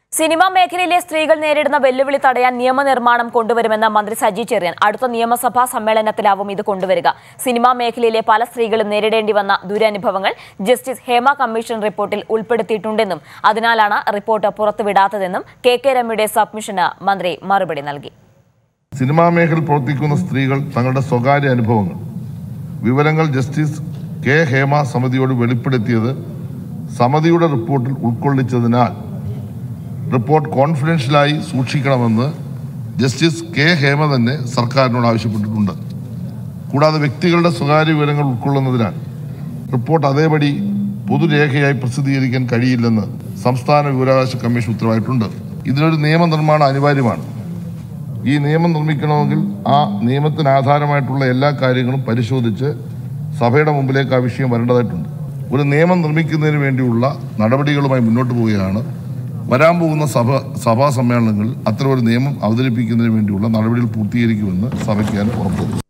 cinema മേഖലയിലെ സ്ത്രീകൾ നേരിടുന്ന വെല്ലുവിളി തടയാൻ നിയമനിർമ്മാണം കൊണ്ടുവരുമെന്ന് മന്ത്രി സജി ചെറിയൻ അടുത്ത നിയമസഭാ സമ്മേളനത്തിലാവും ഇത് കൊണ്ടുവരിക സിനിമാ മേഖലയിലെ പല സ്ത്രീകളും നേരിടേണ്ടി വന്ന ദുരനുഭവങ്ങൾ ജസ്റ്റിസ് ഹേമ കമ്മീഷൻ റിപ്പോർട്ടിൽ ഉൾപ്പെടുത്തിയിട്ടുണ്ടെന്നും അതിനാലാണ് റിപ്പോർട്ട് പുറത്തുവിടാത്തതെന്നും കെ കെ രമയുടെ സബ്മിഷന് മന്ത്രി മറുപടി നൽകി സിനിമാ മേഖലയിൽ പ്രവർത്തിക്കുന്ന സ്ത്രീകൾ തങ്ങളുടെ സ്വകാര്യ അനുഭവങ്ങൾ വിവരങ്ങൾ ജസ്റ്റിസ് കെ ഹേമ സമിതിയോട് വെളിപ്പെടുത്തിയത് സമിതിയുടെ റിപ്പോർട്ടിൽ ഉൾക്കൊള്ളിച്ചതിനാൽ റിപ്പോർട്ട് കോൺഫിഡൻഷ്യലായി സൂക്ഷിക്കണമെന്ന് ജസ്റ്റിസ് കെ ഹേമ തന്നെ സർക്കാരിനോട് ആവശ്യപ്പെട്ടിട്ടുണ്ട് കൂടാതെ വ്യക്തികളുടെ സ്വകാര്യ വിവരങ്ങൾ ഉൾക്കൊള്ളുന്നതിനാൽ റിപ്പോർട്ട് അതേപടി പൊതുരേഖയായി പ്രസിദ്ധീകരിക്കാൻ കഴിയില്ലെന്ന് സംസ്ഥാന വിവരാവകാശ കമ്മീഷൻ ഉത്തരവായിട്ടുണ്ട് ഇതിനൊരു നിയമനിർമ്മാണം അനിവാര്യമാണ് ഈ നിയമം നിർമ്മിക്കണമെങ്കിൽ ആ നിയമത്തിന് ആധാരമായിട്ടുള്ള എല്ലാ കാര്യങ്ങളും പരിശോധിച്ച് സഭയുടെ മുമ്പിലേക്ക് ആ വിഷയം വരേണ്ടതായിട്ടുണ്ട് ഒരു നിയമം നിർമ്മിക്കുന്നതിന് വേണ്ടിയുള്ള നടപടികളുമായി മുന്നോട്ട് പോവുകയാണ് വരാൻ പോകുന്ന സഭ സഭാ സമ്മേളനങ്ങളിൽ അത്തരം ഒരു നിയമം അവതരിപ്പിക്കുന്നതിന് വേണ്ടിയുള്ള നടപടികൾ പൂർത്തീകരിക്കുമെന്ന് സഭയ്ക്ക് ഞാൻ ഉറപ്പു